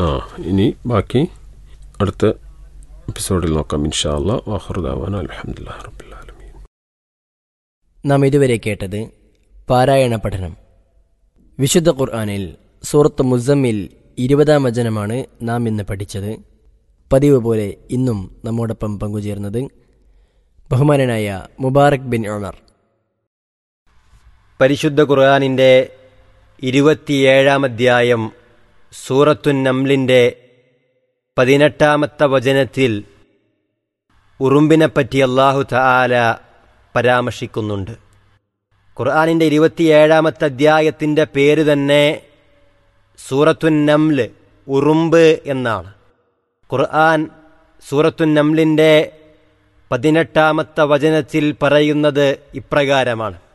ആ ഇനി ബാക്കി അടുത്ത എപ്പിസോഡിൽ നോക്കാം ഇൻഷാ അല്ലാ വാഹറുദാവാൻ അലഹമുല്ലാ റബ്ബുലാലമീൻ നാം ഇതുവരെ കേട്ടത് പാരായണ പഠനം വിശുദ്ധ ഖുർആാനിൽ സൂറത്ത് മുസമ്മിൽ ഇരുപതാം വചനമാണ് നാം ഇന്ന് പഠിച്ചത് പതിവ് പോലെ ഇന്നും നമ്മോടൊപ്പം പങ്കുചേർന്നത് ബഹുമാനനായ മുബാറക് ബിൻ ഉമർ പരിശുദ്ധ ഖുർആാനിൻ്റെ ഇരുപത്തിയേഴാം അധ്യായം സൂറത്തുൻ നംലിൻ്റെ പതിനെട്ടാമത്തെ വചനത്തിൽ ഉറുമ്പിനെപ്പറ്റി അള്ളാഹു തആല പരാമർശിക്കുന്നുണ്ട് ഖുർആാനിൻ്റെ ഇരുപത്തിയേഴാമത്തെ അധ്യായത്തിൻ്റെ പേര് തന്നെ സൂറത്തുൻ നംല് ഉറുമ്പ് എന്നാണ് ഖുർആൻ സൂറത്തുൻ നംലിൻ്റെ പതിനെട്ടാമത്തെ വചനത്തിൽ പറയുന്നത് ഇപ്രകാരമാണ്